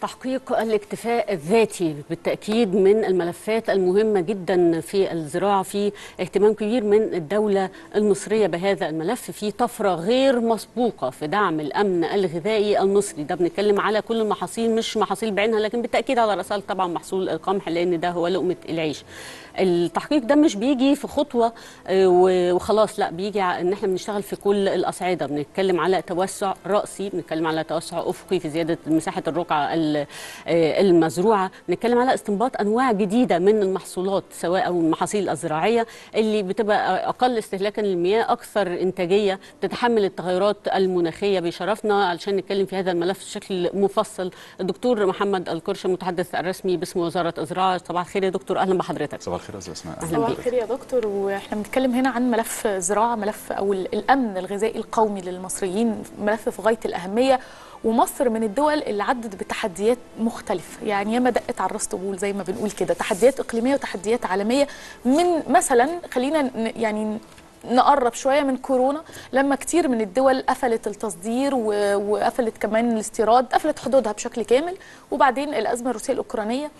تحقيق الاكتفاء الذاتي بالتأكيد من الملفات المهمة جدا في الزراعة في اهتمام كبير من الدولة المصرية بهذا الملف في طفرة غير مسبوقة في دعم الأمن الغذائي المصري ده بنتكلم على كل المحاصيل مش محاصيل بعينها لكن بالتأكيد على رأسها طبعا محصول القمح لأن ده هو لقمة العيش التحقيق ده مش بيجي في خطوة وخلاص لا بيجي ان احنا بنشتغل في كل الأصعدة بنتكلم على توسع رأسي بنتكلم على توسع أفقي في زيادة مساحة الرقعة المزروعه نتكلم على استنباط انواع جديده من المحصولات سواء او المحاصيل الزراعيه اللي بتبقى اقل استهلاكا للمياه اكثر انتاجيه تتحمل التغيرات المناخيه بيشرفنا علشان نتكلم في هذا الملف بشكل مفصل الدكتور محمد الكرش المتحدث الرسمي باسم وزاره الزراعه صباح الخير يا دكتور اهلا بحضرتك صباح الخير يا اسماء صباح الخير يا دكتور واحنا بنتكلم هنا عن ملف زراعه ملف او الامن الغذائي القومي للمصريين ملف في غايه الاهميه ومصر من الدول اللي عدت بتحديات مختلفة يعني ياما دقت على الراس طبول زي ما بنقول كده تحديات إقليمية وتحديات عالمية من مثلا خلينا يعني نقرب شويه من كورونا لما كتير من الدول قفلت التصدير وقفلت كمان الاستيراد قفلت حدودها بشكل كامل وبعدين الازمه الروسيه الاوكرانيه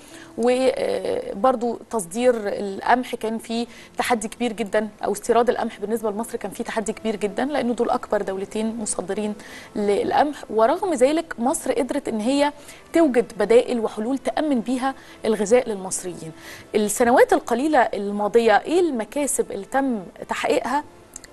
وبرضو تصدير القمح كان فيه تحدي كبير جدا او استيراد القمح بالنسبه لمصر كان فيه تحدي كبير جدا لانه دول اكبر دولتين مصدرين للقمح ورغم ذلك مصر قدرت ان هي توجد بدائل وحلول تامن بيها الغذاء للمصريين السنوات القليله الماضيه ايه المكاسب اللي تم تحقيقها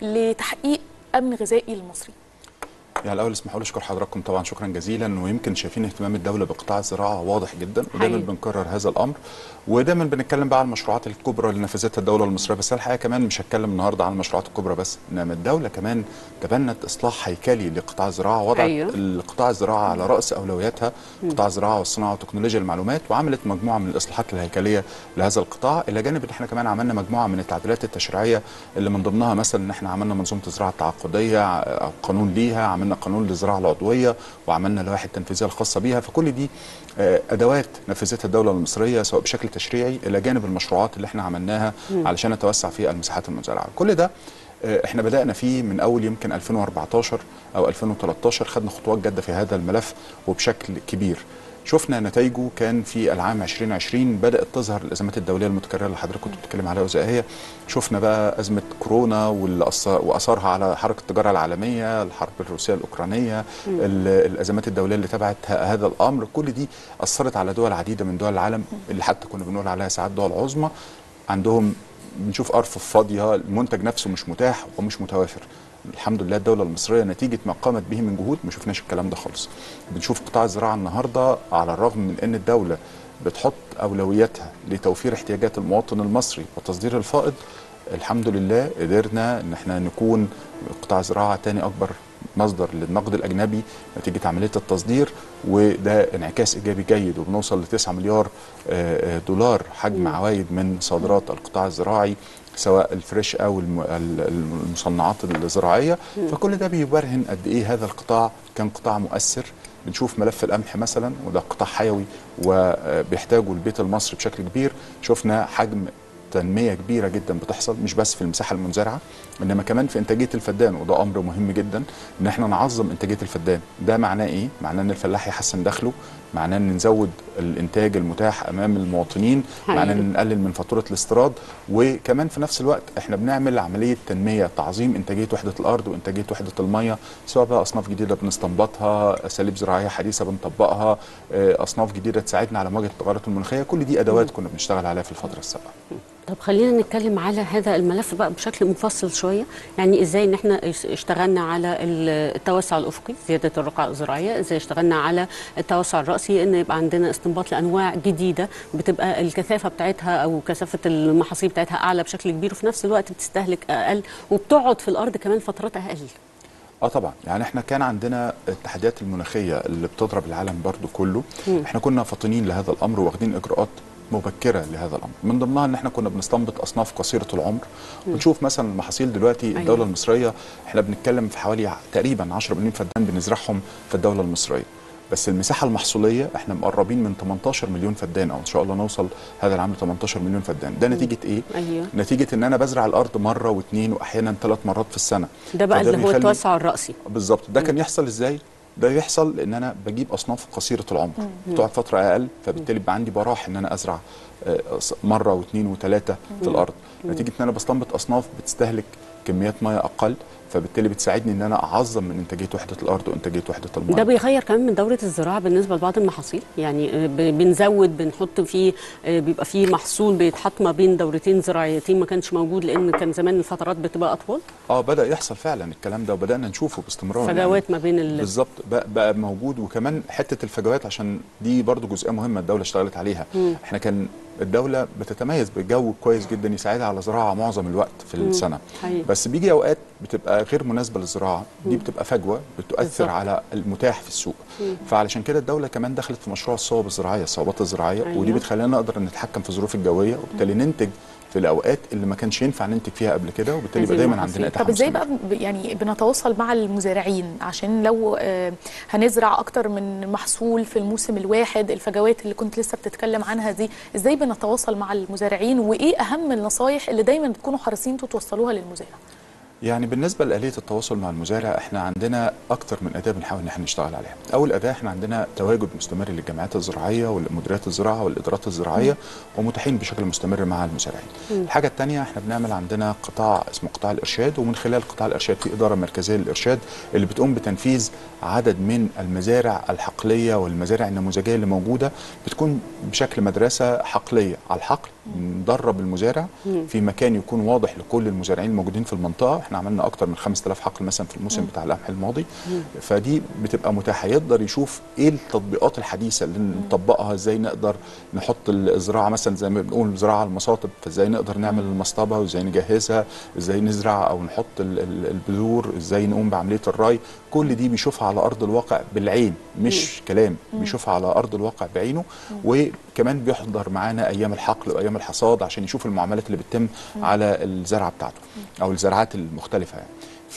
لتحقيق امن غذائي للمصريين يعني الاول اسمحوا لي اشكر حضراتكم طبعا شكرا جزيلا ويمكن شايفين اهتمام الدوله بقطاع الزراعه واضح جدا ودايما بنكرر هذا الامر ودايما بنتكلم بقى على المشروعات الكبرى اللي نفذتها الدوله المصريه بس الحقيقه كمان مش هتكلم النهارده عن المشروعات الكبرى بس انما الدوله كمان تبنت اصلاح هيكلي لقطاع الزراعه وضعت أيوه. القطاع الزراعه على راس اولوياتها قطاع الزراعه والصناعه وتكنولوجيا المعلومات وعملت مجموعه من الاصلاحات الهيكليه لهذا القطاع الى جانب ان احنا كمان عملنا مجموعه من التعديلات التشريعيه اللي من ضمنها مثلا ان احنا عملنا منظومه الزراعه التعاقديه قانون ليها عملنا قانون للزراعه العضويه وعملنا اللوائح التنفيذيه الخاصه بيها فكل دي ادوات نفذتها الدوله المصريه سواء بشكل تشريعي الى جانب المشروعات اللي احنا عملناها م. علشان نتوسع في المساحات المزرعه كل ده احنا بدانا فيه من اول يمكن 2014 او 2013 خدنا خطوات جاده في هذا الملف وبشكل كبير شفنا نتائجه كان في العام 2020 بدات تظهر الازمات الدوليه المتكرره اللي حضرتك كنت بتتكلم عليها وزائيه شفنا بقى ازمه كورونا واثارها على حركه التجاره العالميه الحرب الروسيه الاوكرانيه الازمات الدوليه اللي تبعت هذا الامر كل دي اثرت على دول عديده من دول العالم اللي حتى كنا بنقول عليها ساعات دول عظمى عندهم بنشوف ارفف فاضيه المنتج نفسه مش متاح ومش متوافر الحمد لله الدوله المصريه نتيجه ما قامت به من جهود ما شفناش الكلام ده خالص بنشوف قطاع الزراعه النهارده على الرغم من ان الدوله بتحط اولوياتها لتوفير احتياجات المواطن المصري وتصدير الفائض الحمد لله قدرنا ان احنا نكون قطاع زراعه تاني اكبر مصدر للنقد الاجنبي نتيجه عمليه التصدير وده انعكاس ايجابي جيد وبنوصل ل 9 مليار دولار حجم عوائد من صادرات القطاع الزراعي سواء الفريش او المصنعات الزراعيه فكل ده بيبرهن قد ايه هذا القطاع كان قطاع مؤثر بنشوف ملف القمح مثلا وده قطاع حيوي وبيحتاجه البيت المصري بشكل كبير شفنا حجم تنميه كبيره جدا بتحصل مش بس في المساحه المنزرعه انما كمان في انتاجيه الفدان وده امر مهم جدا ان احنا نعظم انتاجيه الفدان ده معناه ايه معناه ان الفلاح يحسن دخله معناه ان نزود الانتاج المتاح امام المواطنين معناه ان نقلل من فاتوره الاستيراد وكمان في نفس الوقت احنا بنعمل عمليه تنميه تعظيم انتاجيه وحده الارض وانتاجيه وحده الميه سواء بقى اصناف جديده بنستنبطها اساليب زراعيه حديثه بنطبقها اصناف جديده تساعدنا على مواجهه التغيرات المناخيه كل دي ادوات كنا بنشتغل عليها في الفتره السابقه طب خلينا نتكلم على هذا الملف بقى بشكل مفصل شويه يعني ازاي ان احنا اشتغلنا على التوسع الافقي زياده الرقعه الزراعيه ازاي اشتغلنا على التوسع الراسي ان يبقى عندنا استنباط لانواع جديده بتبقى الكثافه بتاعتها او كثافه المحاصيل بتاعتها اعلى بشكل كبير وفي نفس الوقت بتستهلك اقل وبتقعد في الارض كمان فترات اقل اه طبعا يعني احنا كان عندنا التحديات المناخيه اللي بتضرب العالم برضو كله م. احنا كنا فاطنين لهذا الامر واخدين اجراءات مبكره لهذا الامر من ضمنها ان احنا كنا بنستنبط اصناف قصيره العمر بنشوف مثلا المحاصيل دلوقتي أيوة. الدوله المصريه احنا بنتكلم في حوالي تقريبا 10 مليون فدان بنزرعهم في الدوله المصريه بس المساحه المحصوليه احنا مقربين من 18 مليون فدان او ان شاء الله نوصل هذا العام ل 18 مليون فدان ده نتيجه ايه أيوة. نتيجه ان انا بزرع الارض مره واثنين واحيانا ثلاث مرات في السنه ده بقى اللي هو التوسع الراسي بالظبط ده كان يحصل ازاي ده يحصل لان انا بجيب اصناف قصيره العمر بتقعد فتره اقل فبالتالي بيبقى عندي براح ان انا ازرع آه، مره واثنين وثلاثه في الارض نتيجه ان انا بستنبط اصناف بتستهلك كميات ميه اقل فبالتالي بتساعدني ان انا اعظم من انتاجيه وحده الارض وانتاجيه وحده الميه ده بيغير كمان من دورة الزراعة بالنسبة لبعض المحاصيل يعني آه، ب- بنزود بنحط فيه آه، بيبقى فيه محصول بيتحط ما بين دورتين زراعيتين ما كانش موجود لأن كان زمان الفترات بتبقى أطول اه بدا يحصل فعلا الكلام ده وبدانا نشوفه باستمرار فجوات ما بين ال... بالظبط بقى, بقى موجود وكمان حته الفجوات عشان دي برضو جزئيه مهمه الدوله اشتغلت عليها مم. احنا كان الدوله بتتميز بجو كويس جدا يساعدها على زراعه معظم الوقت في مم. السنه حقيقي. بس بيجي اوقات بتبقى غير مناسبه للزراعه دي بتبقى فجوه بتؤثر بالظبط. على المتاح في السوق فعلشان كده الدوله كمان دخلت في مشروع الصواب الزراعيه الصوابات الزراعيه أيوة. ودي بتخلينا نقدر نتحكم في الظروف الجويه وبالتالي ننتج في الاوقات اللي ما كانش ينفع ننتج فيها قبل كده وبالتالي هذه يبقى دايما المحاصيل. عندنا اتاحه طب ازاي مستمرة. بقى ب- يعني بنتواصل مع المزارعين عشان لو آه، هنزرع اكتر من محصول في الموسم الواحد الفجوات اللي كنت لسه بتتكلم عنها دي ازاي بنتواصل مع المزارعين وايه اهم النصايح اللي دايما بتكونوا حريصين انتوا توصلوها للمزارع يعني بالنسبه لآلية التواصل مع المزارع احنا عندنا اكتر من اداه بنحاول ان احنا نشتغل عليها. اول اداه احنا عندنا تواجد مستمر للجمعيات الزراعيه والمديريات الزراعه والادارات الزراعيه ومتاحين بشكل مستمر مع المزارعين. الحاجه الثانيه احنا بنعمل عندنا قطاع اسمه قطاع الارشاد ومن خلال قطاع الارشاد في اداره مركزيه للارشاد اللي بتقوم بتنفيذ عدد من المزارع الحقليه والمزارع النموذجيه اللي موجوده بتكون بشكل مدرسه حقليه على الحقل ندرب المزارع في مكان يكون واضح لكل المزارعين الموجودين في المنطقه احنا عملنا اكتر من 5000 حقل مثلا في الموسم بتاع القمح الماضي فدي بتبقى متاحه يقدر يشوف ايه التطبيقات الحديثه اللي نطبقها ازاي نقدر نحط الزراعه مثلا زي ما بنقول زراعه المصاطب فازاي نقدر نعمل المصطبه وازاي نجهزها ازاي نزرع او نحط ال- ال- البذور ازاي نقوم بعمليه الري كل دي بيشوفها على ارض الواقع بالعين مش كلام بيشوفها على ارض الواقع بعينه وكمان بيحضر معانا ايام الحقل وايام الحصاد عشان يشوف المعاملات اللي بتتم على الزرعه بتاعته او الزراعات المختلفه يعني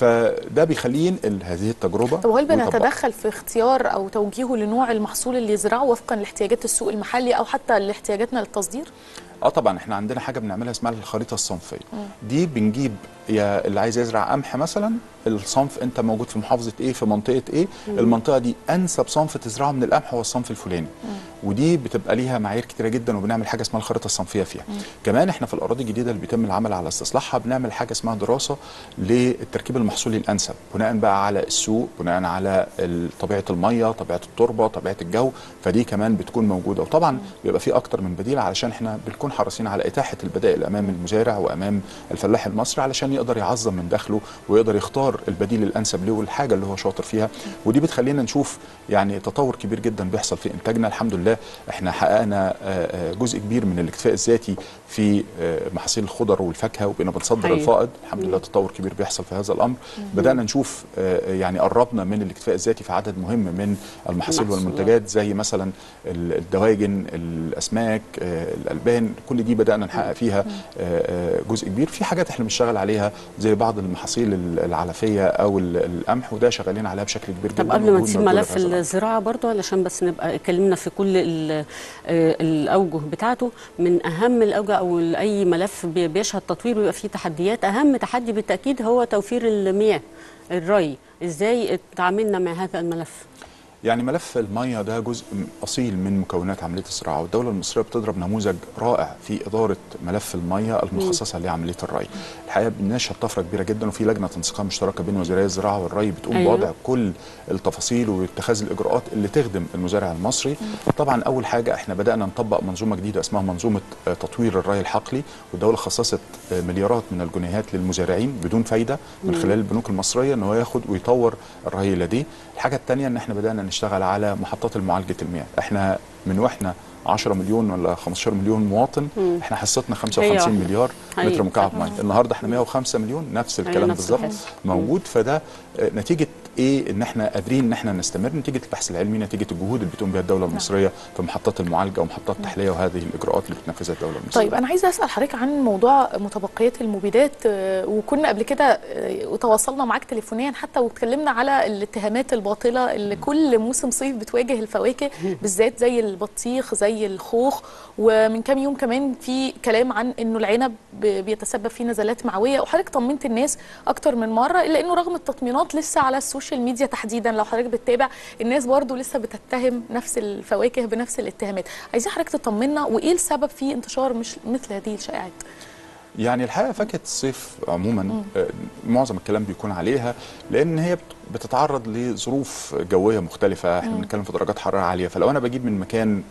فده بيخليه ينقل هذه التجربه طب وهل ويطبقها. بنتدخل في اختيار او توجيهه لنوع المحصول اللي يزرعه وفقا لاحتياجات السوق المحلي او حتى لاحتياجاتنا للتصدير اه طبعا احنا عندنا حاجه بنعملها اسمها الخريطه الصنفيه دي بنجيب يا اللي عايز يزرع قمح مثلا الصنف انت موجود في محافظه ايه في منطقه ايه المنطقه دي انسب صنف تزرعه من القمح هو الصنف الفلاني ودي بتبقى ليها معايير كتيره جدا وبنعمل حاجه اسمها الخريطه الصنفيه فيها كمان احنا في الاراضي الجديده اللي بيتم العمل على استصلاحها بنعمل حاجه اسمها دراسه للتركيب المحصولي الانسب بناء بقى على السوق بناء على ال- طبيعه الميه طبيعه التربه طبيعه الجو فدي كمان بتكون موجوده وطبعا بيبقى في اكتر من بديل علشان احنا بنكون حريصين على اتاحه البدائل امام المزارع وامام الفلاح المصري علشان يقدر يعظم من دخله ويقدر يختار البديل الانسب له والحاجه اللي هو شاطر فيها ودي بتخلينا نشوف يعني تطور كبير جدا بيحصل في انتاجنا الحمد لله احنا حققنا آه، آه، جزء كبير من الاكتفاء الذاتي في آه، محاصيل الخضر والفاكهه وبقينا بنصدر حقيقي. الفائض الحمد لله تطور كبير بيحصل في هذا الامر بدانا نشوف آه، يعني قربنا من الاكتفاء الذاتي في عدد مهم من المحاصيل المحصولات. والمنتجات زي مثلا ال- الدواجن الاسماك آه، الالبان كل دي بدانا نحقق فيها آه، آه، جزء كبير في حاجات احنا بنشتغل عليها زي بعض المحاصيل ال- العلفيه او ال- القمح وده شغالين عليها بشكل كبير جدا طب قبل ما وجود تسيب موجودة ملف في هذا الأمر. الزراعه برضو علشان بس نبقى اتكلمنا في كل ال- آه، الاوجه بتاعته من اهم الاوجه او اي ملف بي- بيشهد تطوير ويبقى فيه تحديات اهم تحدي بالتاكيد هو توفير المياه الري ازاي تعاملنا مع هذا الملف يعني ملف المية ده جزء م- أصيل من مكونات عملية الزراعة والدولة المصرية بتضرب نموذج رائع في إدارة ملف المية المخصصة لعملية الري الحقيقة بنشهد طفرة كبيرة جدا وفي لجنة تنسيقية مشتركة بين وزراء الزراعة والري بتقوم أيوة. بوضع كل التفاصيل واتخاذ الإجراءات اللي تخدم المزارع المصري طبعا أول حاجة احنا بدأنا نطبق منظومة جديدة اسمها منظومة آه، تطوير الري الحقلي والدولة خصصت آه، مليارات من الجنيهات للمزارعين بدون فايدة من خلال البنوك المصرية ان هو ياخد ويطور الري لديه الحاجة الثانية ان احنا بدأنا نشتغل على محطات معالجة المياه احنا من واحنا 10 مليون ولا 15 مليون مواطن احنا حصتنا 55 واحدة. مليار حقيقي. متر مكعب ميه النهارده احنا 105 مليون نفس الكلام نفس بالظبط الحس. موجود فده آه، نتيجه ايه ان احنا قادرين ان احنا نستمر نتيجه البحث العلمي نتيجه الجهود اللي بتقوم بها الدوله المصريه في محطات المعالجه ومحطات التحليه وهذه الاجراءات اللي بتنفذها الدوله المصريه طيب انا عايزه اسال حضرتك عن موضوع متبقيات المبيدات آه، وكنا قبل كده آه، وتواصلنا معاك تليفونيا حتى واتكلمنا على الاتهامات الباطله اللي كل موسم صيف بتواجه الفواكه بالذات زي البطيخ زي الخوخ ومن كام يوم كمان في كلام عن انه العنب ب- بيتسبب في نزلات معويه وحضرتك طمنت الناس اكتر من مره الا انه رغم التطمينات لسه على السوشيال السوشيال ميديا تحديدا لو حضرتك بتتابع الناس برضو لسه بتتهم نفس الفواكه بنفس الاتهامات عايزين حضرتك تطمنا وايه السبب في انتشار مش مثل هذه الشائعات يعني الحقيقه فاكهه الصيف عموما آه، معظم الكلام بيكون عليها لان هي بت- بتتعرض لظروف جويه مختلفه احنا بنتكلم في درجات حراره عاليه فلو انا بجيب من مكان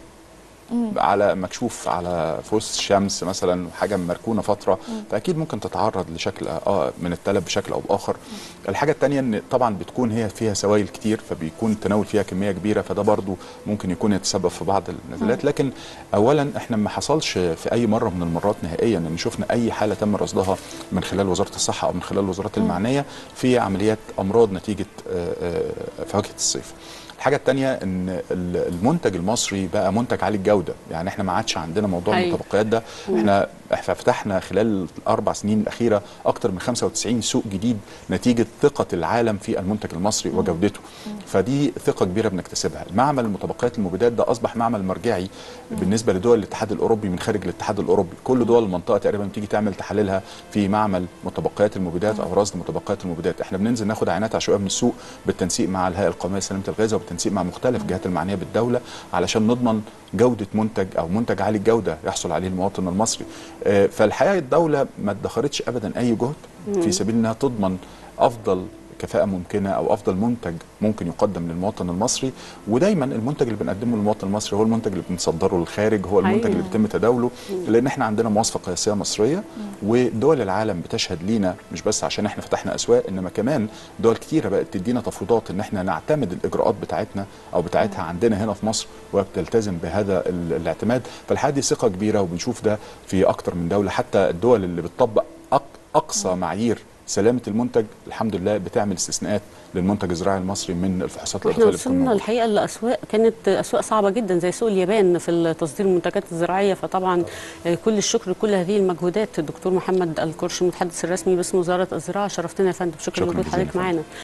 على مكشوف على في وسط الشمس مثلا حاجه مركونه فتره فاكيد ممكن تتعرض لشكل اه من التلف بشكل او باخر الحاجه الثانيه ان طبعا بتكون هي فيها سوائل كتير فبيكون التناول فيها كميه كبيره فده برضو ممكن يكون يتسبب في بعض النزلات لكن اولا احنا ما حصلش في اي مره من المرات نهائيا ان شفنا اي حاله تم رصدها من خلال وزاره الصحه او من خلال الوزارات المعنيه في عمليات امراض نتيجه آه، آه، فواكه الصيف الحاجة التانية ان ال- المنتج المصري بقى منتج عالي الجودة يعني احنا ما عادش عندنا موضوع أيوة. المتبقيات ده احنا احنا فتحنا خلال الاربع سنين الاخيرة اكتر من 95 سوق جديد نتيجة ثقة العالم في المنتج المصري وجودته فدي ثقة كبيرة بنكتسبها معمل المتبقيات المبيدات ده اصبح معمل مرجعي بالنسبة لدول الاتحاد الاوروبي من خارج الاتحاد الاوروبي كل دول المنطقة تقريبا بتيجي تعمل تحاليلها في معمل متبقيات المبيدات او رصد متبقيات المبيدات احنا بننزل ناخد عينات عشوائيه من السوق بالتنسيق مع الهيئه القوميه لسلامه الغذاء وبالتنسيق مع مختلف الجهات المعنيه بالدوله علشان نضمن جوده منتج او منتج عالي الجوده يحصل عليه المواطن المصري آه، فالحقيقه الدوله ما ادخرتش ابدا اي جهد في سبيل انها تضمن افضل كفاءة ممكنة أو أفضل منتج ممكن يقدم للمواطن المصري ودايما المنتج اللي بنقدمه للمواطن المصري هو المنتج اللي بنصدره للخارج هو المنتج حقيقي. اللي بيتم تداوله لأن احنا عندنا مواصفة قياسية مصرية ودول العالم بتشهد لينا مش بس عشان احنا فتحنا أسواق إنما كمان دول كتيرة بقت تدينا تفويضات إن احنا نعتمد الإجراءات بتاعتنا أو بتاعتها عندنا هنا في مصر وبتلتزم بهذا ال- الاعتماد فالحقيقة دي ثقة كبيرة وبنشوف ده في أكتر من دولة حتى الدول اللي بتطبق أق- أقصى معايير سلامة المنتج الحمد لله بتعمل استثناءات للمنتج الزراعي المصري من الفحوصات احنا الإضافية اللي بتكون وصلنا موجودة. الحقيقه لاسواق كانت اسواق صعبه جدا زي سوق اليابان في تصدير المنتجات الزراعيه فطبعا آه، كل الشكر لكل هذه المجهودات الدكتور محمد الكرش المتحدث الرسمي باسم وزاره الزراعه شرفتنا يا فندم شكرا شكراً لوجود جزيلاً يا حضرتك فندم. معانا